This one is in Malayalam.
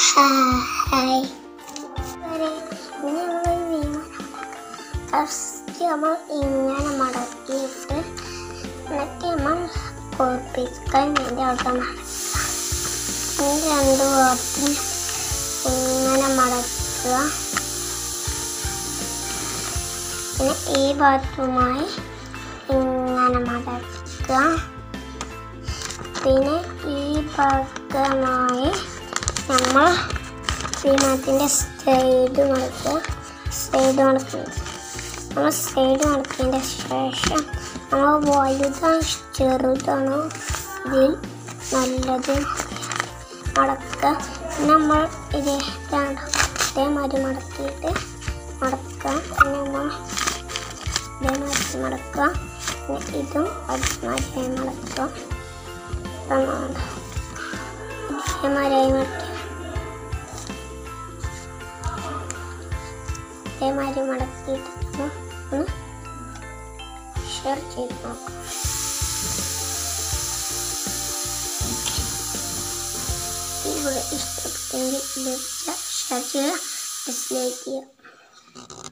ഹായ് ഫസ്റ്റ് നമ്മൾ ഇങ്ങനെ മടക്കിയിട്ട് എന്നിട്ട് നമ്മൾ കോർപ്പിക്കാൻ വേണ്ടി അവിടെ മടക്കുക ഈ രണ്ട് ഭാഗത്തും ഇങ്ങനെ മടക്കുക പിന്നെ ഈ ഭാഗത്തുമായി ഇങ്ങനെ മടക്കുക പിന്നെ ഈ ഭാഗമായി നമ്മൾ വിമാനത്തിൻ്റെ സൈഡ് മടക്കുക സൈഡ് മടക്കുന്നത് നമ്മൾ സൈഡ് മടക്കിയതിൻ്റെ ശേഷം നമ്മൾ വലുതാണോ ചെറുതാണോ ഇതിൽ നല്ലത് മടക്കുക പിന്നെ നമ്മൾ ഇത് രണ്ട് ഇതേമാതിരി മടക്കിയിട്ട് മടക്കുക പിന്നെ നമ്മൾ ഇതേമാതിരി മടക്കുക പിന്നെ ഇതും അതേമാതിരി മടക്കുക ഇതാണ് ഇതേമാതിരി മടക്കി ഇതേമാതിരി മടക്കിയിട്ട് ഒന്ന് ഒന്ന് ഷെയർ ചെയ്ത് നോക്കാം ഇവിടെ ഇഷ്ടപ്പെട്ടെങ്കിൽ ലഭിച്ച ഷെയർ ചെയ്യുക ഡിസ്ലൈക്ക് ചെയ്യുക